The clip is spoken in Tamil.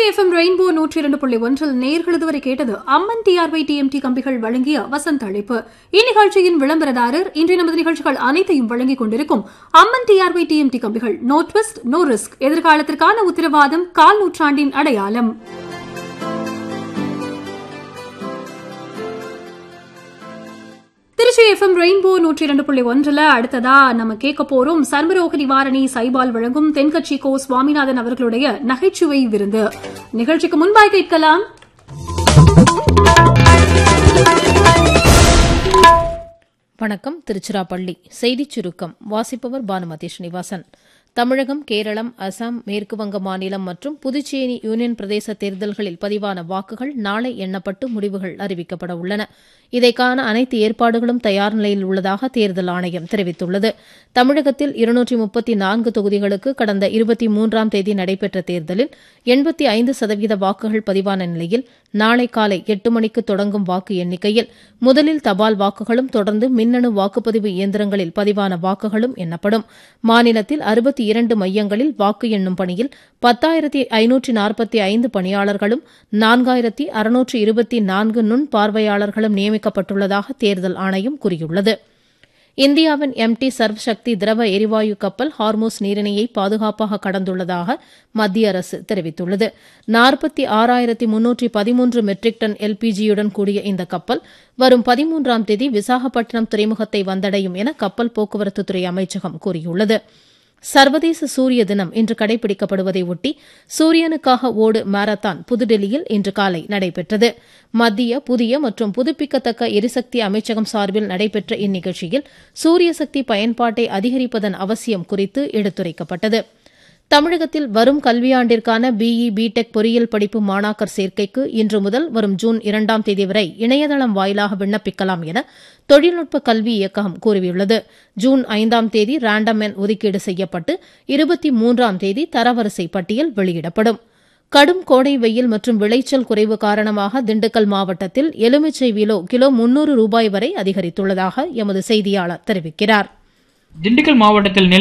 திருச்சி எஃப்எம் ரெயின்போ நூற்றி இரண்டு புள்ளி ஒன்றில் நேர்கள் இதுவரை கேட்டது அம்மன் டிஆர்ஒய் டிஎம்டி கம்பிகள் வழங்கிய வசந்த அழைப்பு இந்நிகழ்ச்சியின் விளம்பரதாரர் இன்றைய நமது நிகழ்ச்சிகள் அனைத்தையும் வழங்கிக் கொண்டிருக்கும் அம்மன் டிஆர்ஒய் டிஎம்டி கம்பிகள் நோ ட்விஸ்ட் நோ ரிஸ்க் எதிர்காலத்திற்கான உத்தரவாதம் கால் நூற்றாண்டின் அடையாளம் திருச்சி எஃப்எம் ரெயின்போ நூற்றி இரண்டு புள்ளி ஒன்றுல அடுத்ததா நம்ம கேட்க போறோம் சர்மரோக நிவாரணி சைபால் வழங்கும் தென்கட்சி கோ சுவாமிநாதன் அவர்களுடைய நகைச்சுவை விருந்து நிகழ்ச்சிக்கு முன்பாய் கேட்கலாம் வணக்கம் திருச்சிராப்பள்ளி செய்திச் சுருக்கம் வாசிப்பவர் பானுமதி ஸ்ரீனிவாசன் தமிழகம் கேரளம் அசாம் மேற்குவங்க மாநிலம் மற்றும் புதுச்சேரி யூனியன் பிரதேச தேர்தல்களில் பதிவான வாக்குகள் நாளை எண்ணப்பட்டு முடிவுகள் அறிவிக்கப்பட உள்ளன இதைக்கான அனைத்து ஏற்பாடுகளும் தயார் நிலையில் உள்ளதாக தேர்தல் ஆணையம் தெரிவித்துள்ளது தமிழகத்தில் இருநூற்றி முப்பத்தி நான்கு தொகுதிகளுக்கு கடந்த இருபத்தி மூன்றாம் தேதி நடைபெற்ற தேர்தலில் எண்பத்தி ஐந்து சதவீத வாக்குகள் பதிவான நிலையில் நாளை காலை எட்டு மணிக்கு தொடங்கும் வாக்கு எண்ணிக்கையில் முதலில் தபால் வாக்குகளும் தொடர்ந்து மின்னணு வாக்குப்பதிவு இயந்திரங்களில் பதிவான வாக்குகளும் எண்ணப்படும் மாநிலத்தில் அறுபத்தி இரண்டு மையங்களில் வாக்கு எண்ணும் பணியில் பத்தாயிரத்தி ஐநூற்றி நாற்பத்தி ஐந்து பணியாளர்களும் நான்காயிரத்தி அறுநூற்று இருபத்தி நான்கு நுண் பார்வையாளர்களும் நியமிக்கப்பட்டுள்ளதாக தேர்தல் ஆணையம் கூறியுள்ளது இந்தியாவின் எம்டி சர்வ் சக்தி திரவ எரிவாயு கப்பல் ஹார்மோஸ் நீரிணையை பாதுகாப்பாக கடந்துள்ளதாக மத்திய அரசு தெரிவித்துள்ளது நாற்பத்தி ஆறாயிரத்தி முன்னூற்றி பதிமூன்று மெட்ரிக் டன் எல்பிஜியுடன் கூடிய இந்த கப்பல் வரும் பதிமூன்றாம் தேதி விசாகப்பட்டினம் துறைமுகத்தை வந்தடையும் என கப்பல் போக்குவரத்துத்துறை அமைச்சகம் கூறியுள்ளது சர்வதேச சூரிய தினம் இன்று கடைபிடிக்கப்படுவதை ஒட்டி சூரியனுக்காக ஓடு மாரத்தான் புதுடெல்லியில் இன்று காலை நடைபெற்றது மத்திய புதிய மற்றும் புதுப்பிக்கத்தக்க எரிசக்தி அமைச்சகம் சார்பில் நடைபெற்ற இந்நிகழ்ச்சியில் சூரிய சக்தி பயன்பாட்டை அதிகரிப்பதன் அவசியம் குறித்து எடுத்துரைக்கப்பட்டது தமிழகத்தில் வரும் கல்வியாண்டிற்கான பிஇ பிடெக் பொறியியல் படிப்பு மாணாக்கர் சேர்க்கைக்கு இன்று முதல் வரும் ஜூன் இரண்டாம் தேதி வரை இணையதளம் வாயிலாக விண்ணப்பிக்கலாம் என தொழில்நுட்ப கல்வி இயக்ககம் கூறியுள்ளது ஜூன் ஐந்தாம் தேதி ரேண்டம் எண் ஒதுக்கீடு செய்யப்பட்டு இருபத்தி மூன்றாம் தேதி தரவரிசை பட்டியல் வெளியிடப்படும் கடும் கோடை வெயில் மற்றும் விளைச்சல் குறைவு காரணமாக திண்டுக்கல் மாவட்டத்தில் எலுமிச்சை விலோ கிலோ முன்னூறு ரூபாய் வரை அதிகரித்துள்ளதாக எமது செய்தியாளர் தெரிவிக்கிறார் திண்டுக்கல் மாவட்டத்தில்